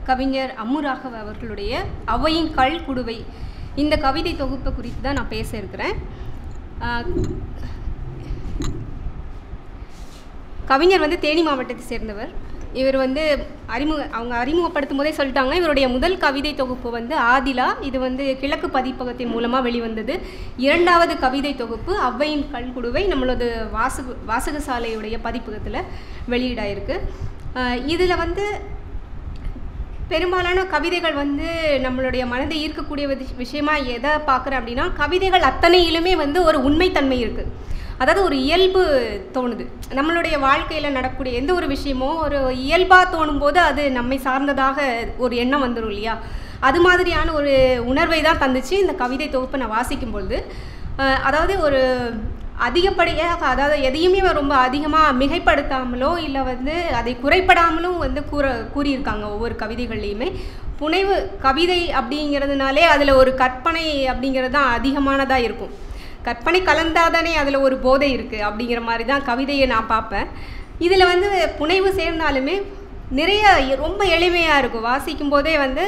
கவிஞர் அம்மு ராகவ் அவர்களுடைய அவையின் கல் குடுவை இந்த கவிதை தொகுப்பு குறித்து தான் நான் பேச இருக்கிறேன் ஆஹ், கவிஞர் வந்து தேனி மாவட்டத்தை சேர்ந்தவர் இவர் வந்து அறிமுக அவங்க அறிமுகப்படுத்தும் போதே சொல்லிட்டாங்க இவருடைய முதல் கவிதை தொகுப்பு வந்து ஆதிலா இது வந்து கிழக்கு பதிப்பகத்தின் மூலமாக வெளிவந்தது இரண்டாவது கவிதை தொகுப்பு அவ்வையின் கல்குடுவை நம்மளது வாசக வாசகசாலையுடைய பதிப்பகத்தில் வெளியிடாயிருக்கு இதில் வந்து பெரும்பாலான கவிதைகள் வந்து நம்மளுடைய மனதை ஈர்க்கக்கூடிய விஷ- விஷயமா எதை பார்க்குறேன் அப்படின்னா கவிதைகள் அத்தனையிலுமே வந்து ஒரு உண்மைத்தன்மை இருக்குது அதாவது ஒரு இயல்பு தோணுது நம்மளுடைய வாழ்க்கையில் நடக்கக்கூடிய எந்த ஒரு விஷயமோ ஒரு இயல்பாக தோணும் போது அது நம்மை சார்ந்ததாக ஒரு எண்ணம் வந்துடும் இல்லையா அது மாதிரியான ஒரு உணர்வை தான் தந்துச்சு இந்த கவிதை தொகுப்பை நான் வாசிக்கும் பொழுது அஹ் அதாவது ஒரு அதிகப்படியாக அதாவது எதையுமே ரொம்ப அதிகமாக மிகைப்படுத்தாமலோ இல்லை வந்து அதை குறைப்படாமலும் வந்து கூற கூறியிருக்காங்க ஒவ்வொரு கவிதைகள்லையுமே புனைவு கவிதை அப்படிங்கிறதுனாலே அதில் ஒரு கற்பனை அப்படிங்கிறது தான் அதிகமானதாக இருக்கும் கற்பனை கலந்தாதானே அதில் ஒரு போதை இருக்குது அப்படிங்கிற மாதிரி தான் கவிதையை நான் பார்ப்பேன் இதில் வந்து புனைவு சேர்ந்தாலுமே நிறைய ரொம்ப எளிமையாக இருக்கும் வாசிக்கும் போதே வந்து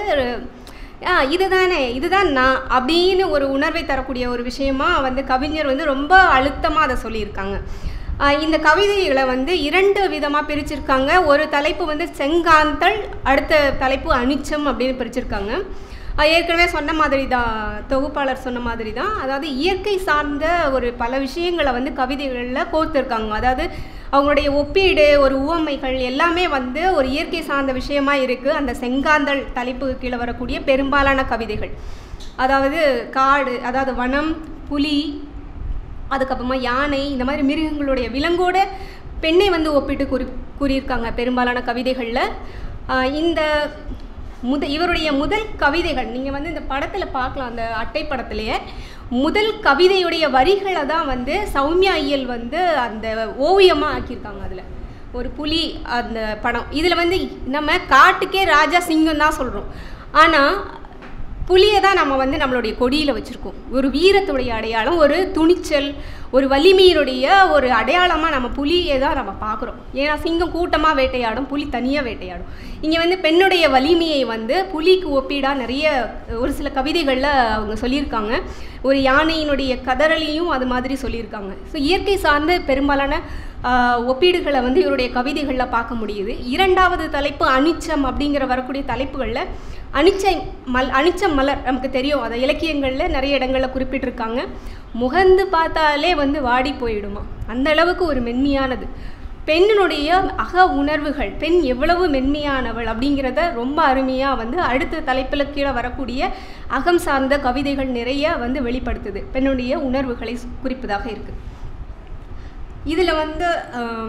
ஆ இதுதானே இதுதான் நான் அப்படின்னு ஒரு உணர்வை தரக்கூடிய ஒரு விஷயமா வந்து கவிஞர் வந்து ரொம்ப அழுத்தமாக அதை சொல்லியிருக்காங்க ஆ, இந்த கவிதைகளை வந்து இரண்டு விதமாக பிரிச்சிருக்காங்க ஒரு தலைப்பு வந்து செங்காந்தள் அடுத்த தலைப்பு அனிச்சம் அப்படின்னு பிரிச்சிருக்காங்க ஆ, ஏற்கனவே சொன்ன மாதிரி தான் தொகுப்பாளர் சொன்ன மாதிரி தான் அதாவது இயற்கை சார்ந்த ஒரு பல விஷயங்களை வந்து கவிதைகளில் கோர்த்துருக்காங்க அதாவது அவங்களுடைய ஒப்பீடு ஒரு உவமைகள் எல்லாமே வந்து ஒரு இயற்கை சார்ந்த விஷயமா இருக்குது அந்த செங்காந்தள் தலைப்பு கீழே வரக்கூடிய பெரும்பாலான கவிதைகள் அதாவது காடு அதாவது வனம் புலி அதுக்கப்புறமா யானை இந்த மாதிரி மிருகங்களுடைய விலங்கோட பெண்ணை வந்து ஒப்பிட்டு கூறி கூறியிருக்காங்க பெரும்பாலான கவிதைகளில் இந்த முத இவருடைய முதல் கவிதைகள் நீங்கள் வந்து இந்த படத்தில் பார்க்கலாம் அந்த அட்டை படத்திலேயே முதல் கவிதையுடைய வரிகளை தான் வந்து சௌமியா ஐயல் வந்து அந்த ஓவியமாக ஆக்கியிருக்காங்க அதில் ஒரு புலி அந்த படம் இதில் வந்து நம்ம காட்டுக்கே ராஜா சிங்கம் தான் சொல்கிறோம் ஆனால் புலியை தான் நம்ம வந்து நம்மளுடைய கொடியில் வச்சுருக்கோம் ஒரு வீரத்துடைய அடையாளம் ஒரு துணிச்சல் ஒரு வலிமையினுடைய ஒரு அடையாளமாக நம்ம புலியை தான் நம்ம பார்க்குறோம் ஏன்னா சிங்கம் கூட்டமாக வேட்டையாடும் புலி தனியாக வேட்டையாடும் இங்கே வந்து பெண்ணுடைய வலிமையை வந்து புலிக்கு ஒப்பீடாக நிறைய ஒரு சில கவிதைகளில் அவங்க சொல்லியிருக்காங்க ஒரு யானையினுடைய கதறலையும் அது மாதிரி சொல்லியிருக்காங்க ஸோ இயற்கை சார்ந்த பெரும்பாலான ஆஹ், ஒப்பீடுகளை வந்து இவருடைய கவிதைகளில் பார்க்க முடியுது இரண்டாவது தலைப்பு அனிச்சம் அப்படிங்கிற வரக்கூடிய தலைப்புகளில் அனிச்சை மல் அனிச்சம் மலர் நமக்கு தெரியும் அதை இலக்கியங்களில் நிறைய இடங்களில் குறிப்பிட்டிருக்காங்க முகந்து பார்த்தாலே வந்து வாடி போயிடுமா அந்த அளவுக்கு ஒரு மென்மையானது பெண்ணினுடைய அக உணர்வுகள் பெண் எவ்வளவு மென்மையானவள் அப்படிங்கிறத ரொம்ப அருமையாக வந்து அடுத்த தலைப்பில் கீழே வரக்கூடிய அகம் சார்ந்த கவிதைகள் நிறைய வந்து வெளிப்படுத்துது பெண்ணுடைய உணர்வுகளை குறிப்பதாக இருக்குது இதில் வந்து ஆம்,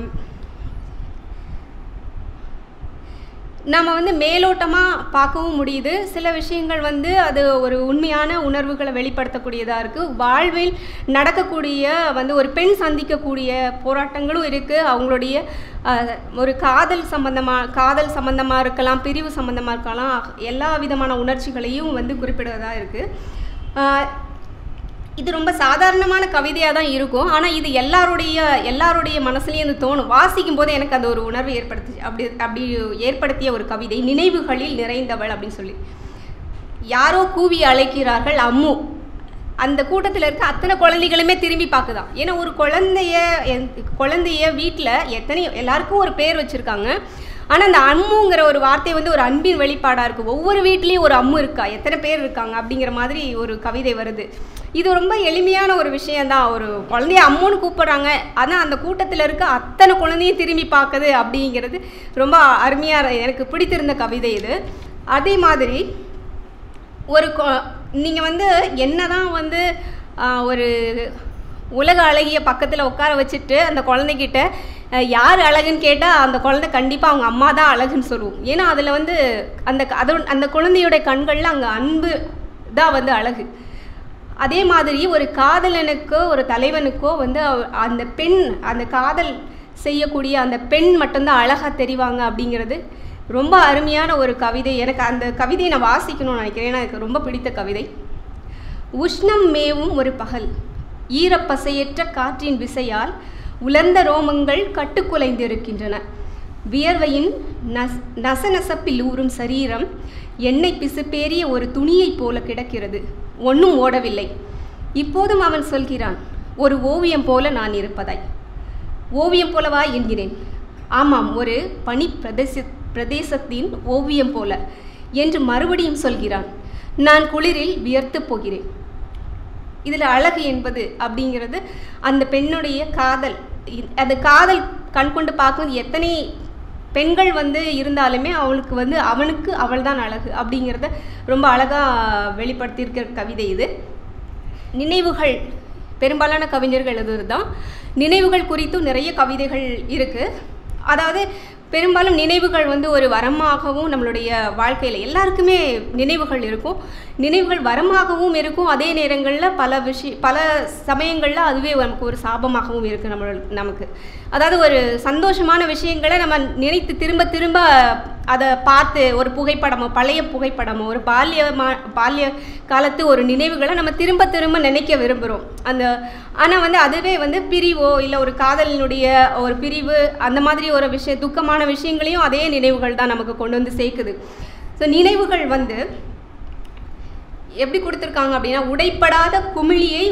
நம்ம வந்து மேலோட்டமாக பார்க்கவும் முடியுது சில விஷயங்கள் வந்து அது ஒரு உண்மையான உணர்வுகளை வெளிப்படுத்தக்கூடியதாக இருக்குது வாழ்வில் நடக்கக்கூடிய வந்து ஒரு பெண் சந்திக்கக்கூடிய போராட்டங்களும் இருக்குது அவங்களுடைய அஹ், ஒரு காதல் சம்பந்தமாக காதல் சம்பந்தமாக இருக்கலாம் பிரிவு சம்பந்தமாக இருக்கலாம் எல்லா விதமான உணர்ச்சிகளையும் வந்து குறிப்பிடுவதாக இருக்குது இது ரொம்ப சாதாரணமான கவிதையாக தான் இருக்கும் ஆனால் இது எல்லாருடைய எல்லாருடைய மனசுலையும் இது தோணும் வாசிக்கும் போது எனக்கு அந்த ஒரு உணர்வு ஏற்படுத்தி அப்படி அப்படி ஏற்படுத்திய ஒரு கவிதை நினைவுகளில் நிறைந்தவள் அப்படின்னு சொல்லி யாரோ கூவி அழைக்கிறார்கள் அம்மு அந்த கூட்டத்தில் இருக்க அத்தனை குழந்தைகளுமே திரும்பி பார்க்குதான் ஏன்னா ஒரு குழந்தைய என்- குழந்தைய வீட்டில் எத்தனை எல்லாருக்கும் ஒரு பேர் வச்சுருக்காங்க ஆனால் அந்த அம்முங்கிற ஒரு வார்த்தை வந்து ஒரு அன்பின் வெளிப்பாடாக இருக்குது ஒவ்வொரு வீட்லேயும் ஒரு அம்மு இருக்கா எத்தனை பேர் இருக்காங்க அப்படிங்கிற மாதிரி ஒரு கவிதை வருது இது ரொம்ப எளிமையான ஒரு விஷயந்தான் ஒரு குழந்தைய அம்முன்னு கூப்பிடுறாங்க ஆனால் அந்த கூட்டத்தில் இருக்க அத்தனை குழந்தையும் திரும்பி பார்க்குது அப்படிங்கிறது ரொம்ப அருமையாக எனக்கு பிடித்திருந்த கவிதை இது அதே மாதிரி ஒரு நீங்கள் வந்து என்னதான் வந்து ஆ, ஒரு உலக அழகிய பக்கத்தில் உட்கார வச்சுட்டு அந்த குழந்தைகிட்ட அஹ், யார் அழகுன்னு கேட்டால் அந்த குழந்தை கண்டிப்பாக அவங்க அம்மா தான் அழகுன்னு சொல்லுவோம் ஏன்னா அதில் வந்து அந்த க- அது அந்த குழந்தையோட கண்களில் அங்கே அன்பு தான் வந்து அழகு அதே மாதிரி ஒரு காதலனுக்கோ ஒரு தலைவனுக்கோ வந்து அவ- அந்த பெண் அந்த காதல் செய்யக்கூடிய அந்த பெண் மட்டும்தான் அழகாக தெரிவாங்க அப்படிங்கிறது ரொம்ப அருமையான ஒரு கவிதை எனக்கு அந்த கவிதையை நான் வாசிக்கணும்னு நினைக்கிறேன் ஏன்னா எனக்கு ரொம்ப பிடித்த கவிதை உஷ்ணம் மேவும் ஒரு பகல் ஈரப்பசையற்ற காற்றின் விசையால் உலர்ந்த ரோமங்கள் கட்டுக்குலைந்திருக்கின்றன வியர்வையின் நஸ் நசநசப்பில் ஊறும் சரீரம் எண்ணெய் பிசுப்பேறிய ஒரு துணியைப் போல கிடக்கிறது ஒன்றும் ஓடவில்லை இப்போதும் அவன் சொல்கிறான் ஒரு ஓவியம் போல நான் இருப்பதாய் ஓவியம் போலவா என்கிறேன் ஆமாம் ஒரு பனி பிரதேச பிரதேசத்தின் ஓவியம் போல என்று மறுபடியும் சொல்கிறான் நான் குளிரில் வியர்த்து போகிறேன் இதில் அழகு என்பது அப்படிங்கிறது அந்த பெண்ணுடைய காதல் இ- அந்த காதல் கண் கொண்டு பார்க்கும்போது எத்தனை பெண்கள் வந்து இருந்தாலுமே அவளுக்கு வந்து அவனுக்கு அவள் தான் அழகு அப்படிங்கிறத ரொம்ப அழகாக வெளிப்படுத்தியிருக்கிற கவிதை இது நினைவுகள் பெரும்பாலான கவிஞர்கள் எழுதுறது தான் நினைவுகள் குறித்தும் நிறைய கவிதைகள் இருக்குது அதாவது பெரும்பாலும் நினைவுகள் வந்து ஒரு வரமாகவும் நம்மளுடைய வாழ்க்கையில் எல்லாருக்குமே நினைவுகள் இருக்கும் நினைவுகள் வரமாகவும் இருக்கும் அதே நேரங்களில் பல விஷய பல சமயங்களில் அதுவே நமக்கு ஒரு சாபமாகவும் இருக்குது நம்ம நமக்கு அதாவது ஒரு சந்தோஷமான விஷயங்களை நம்ம நினைத்து திரும்ப திரும்ப அதை பார்த்து ஒரு புகைப்படமோ பழைய புகைப்படமோ ஒரு பால்ய பால்ய காலத்து ஒரு நினைவுகளை நம்ம திரும்ப திரும்ப நினைக்க விரும்புகிறோம் அந்த ஆனால் வந்து அதுவே வந்து பிரிவோ இல்லை ஒரு காதலினுடைய ஒரு பிரிவு அந்த மாதிரி ஒரு விஷய துக்கமான விஷயங்களையும் அதே நினைவுகள் தான் நமக்கு கொண்டு வந்து சேர்க்குது ஸோ நினைவுகள் வந்து எப்படி கொடுத்துருக்காங்க அப்படின்னா உடைப்படாத குமிழியை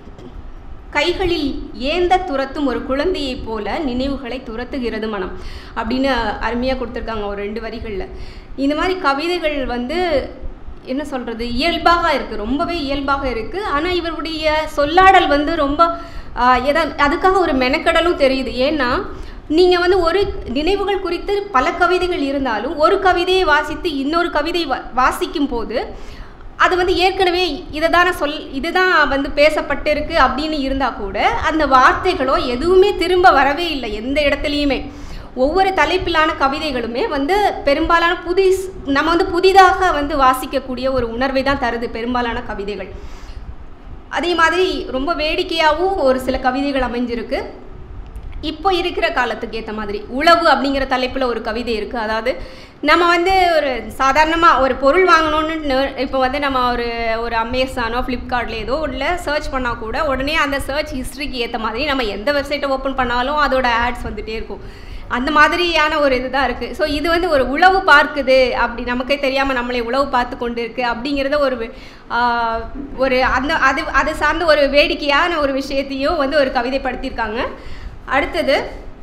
கைகளில் ஏந்த துரத்தும் ஒரு குழந்தையைப் போல நினைவுகளை துரத்துகிறது மனம் அப்படின்னு அருமையாக கொடுத்துருக்காங்க ஒரு ரெண்டு வரிகளில் இந்த மாதிரி கவிதைகள் வந்து என்ன சொல்கிறது இயல்பாக இருக்குது ரொம்பவே இயல்பாக இருக்குது ஆனால் இவருடைய சொல்லாடல் வந்து ரொம்ப ஆஹ், எதா அதுக்காக ஒரு மெனக்கடலும் தெரியுது ஏன்னா நீங்கள் வந்து ஒரு நினைவுகள் குறித்து பல கவிதைகள் இருந்தாலும் ஒரு கவிதையை வாசித்து இன்னொரு கவிதை வா வாசிக்கும் போது அது வந்து ஏற்கனவே இதை தானே சொல் இதுதான் வந்து பேசப்பட்டிருக்கு அப்படின்னு இருந்தால் கூட அந்த வார்த்தைகளோ எதுவுமே திரும்ப வரவே இல்லை எந்த இடத்துலையுமே ஒவ்வொரு தலைப்பிலான கவிதைகளுமே வந்து பெரும்பாலான புதிஸ் நம்ம வந்து புதிதாக வந்து வாசிக்கக்கூடிய ஒரு உணர்வை தான் தருது பெரும்பாலான கவிதைகள் அதே மாதிரி ரொம்ப வேடிக்கையாகவும் ஒரு சில கவிதைகள் அமைஞ்சிருக்கு இப்போ இருக்கிற காலத்துக்கு ஏற்ற மாதிரி உழவு அப்படிங்கிற தலைப்பில் ஒரு கவிதை இருக்குது அதாவது நம்ம வந்து ஒரு சாதாரணமாக ஒரு பொருள் வாங்கணும்னு நெ- இப்போ வந்து நம்ம ஒரு ஒரு அமேசானோ ஃப்ளிப்கார்ட்ல ஏதோ உள்ள சர்ச் பண்ணால் கூட உடனே அந்த சர்ச் ஹிஸ்ட்ரிக்கு ஏற்ற மாதிரி நம்ம எந்த வெப்சைட்டை ஓப்பன் பண்ணாலும் அதோட ஆட்ஸ் வந்துட்டே இருக்கும் அந்த மாதிரியான ஒரு இதுதான் இருக்குது ஸோ இது வந்து ஒரு உழவு பார்க்குது அப்படி நமக்கே தெரியாமல் நம்மளை உழவு பார்த்து கொண்டு இருக்கு அப்படிங்கிறத ஒரு ஆஹ், ஒரு அந்த அது அது சார்ந்த ஒரு வேடிக்கையான ஒரு விஷயத்தையும் வந்து ஒரு கவிதைப்படுத்தியிருக்காங்க அடுத்தது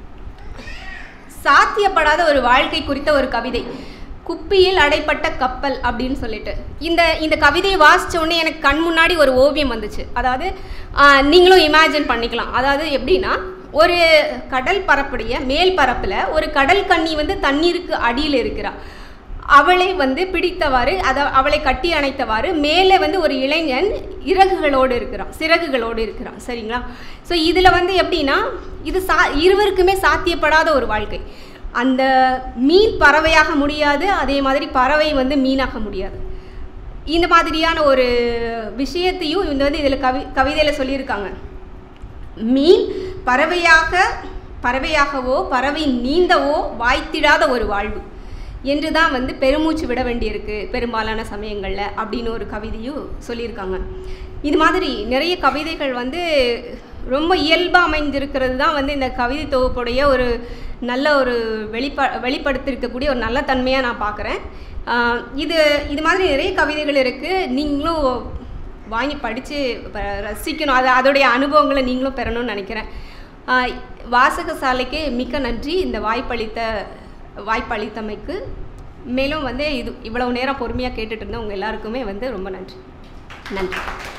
சாத்தியப்படாத ஒரு வாழ்க்கை குறித்த ஒரு கவிதை குப்பியில் அடைப்பட்ட கப்பல் அப்படின்னு சொல்லிட்டு இந்த இந்த கவிதையை வாசிச்ச உடனே எனக்கு கண் முன்னாடி ஒரு ஓவியம் வந்துச்சு அதாவது ஆஹ், நீங்களும் இமேஜின் பண்ணிக்கலாம் அதாவது எப்படின்னா ஒரு கடல் பரப்புடைய மேல் பரப்பில் ஒரு கடல் கன்னி வந்து தண்ணீருக்கு அடியில் இருக்கிறாள் அவளை வந்து பிடித்தவாறு அதை அவளை கட்டி அணைத்தவாறு மேலே வந்து ஒரு இளைஞன் இறகுகளோடு இருக்கிறான் சிறகுகளோடு இருக்கிறான் சரிங்களா ஸோ இதில் வந்து எப்படின்னா இது சா இருவருக்குமே சாத்தியப்படாத ஒரு வாழ்க்கை அந்த மீன் பறவையாக முடியாது அதே மாதிரி பறவை வந்து மீனாக முடியாது இந்த மாதிரியான ஒரு விஷயத்தையும் இந்த வந்து இதில் கவி கவிதையில் சொல்லியிருக்காங்க மீன் பறவையாக பறவையாகவோ பறவை நீந்தவோ வாய்த்திடாத ஒரு வாழ்வு என்று தான் வந்து பெருமூச்சு விட வேண்டியிருக்கு பெரும்பாலான சமயங்களில் அப்படின்னு ஒரு கவிதையும் சொல்லியிருக்காங்க இது மாதிரி நிறைய கவிதைகள் வந்து ரொம்ப இயல்பாக அமைந்திருக்கிறது தான் வந்து இந்த கவிதை தொகுப்புடைய ஒரு நல்ல ஒரு வெளிப்ப வெளிப்படுத்திருக்கக்கூடிய ஒரு நல்ல தன்மையாக நான் பார்க்குறேன் இது இது மாதிரி நிறைய கவிதைகள் இருக்குது நீங்களும் வாங்கி படித்து ரசிக்கணும் அது அதோடைய அனுபவங்களை நீங்களும் பெறணும்னு நினைக்கிறேன் ஆஹ் வாசகசாலைக்கு மிக்க நன்றி இந்த வாய்ப்பளித்த வாய்ப்பளித்தமைக்கு மேலும் வந்து இது இவ்வளவு நேரம் பொறுமையாக கேட்டுட்டு இருந்த உங்கள் எல்லாருக்குமே வந்து ரொம்ப நன்றி நன்றி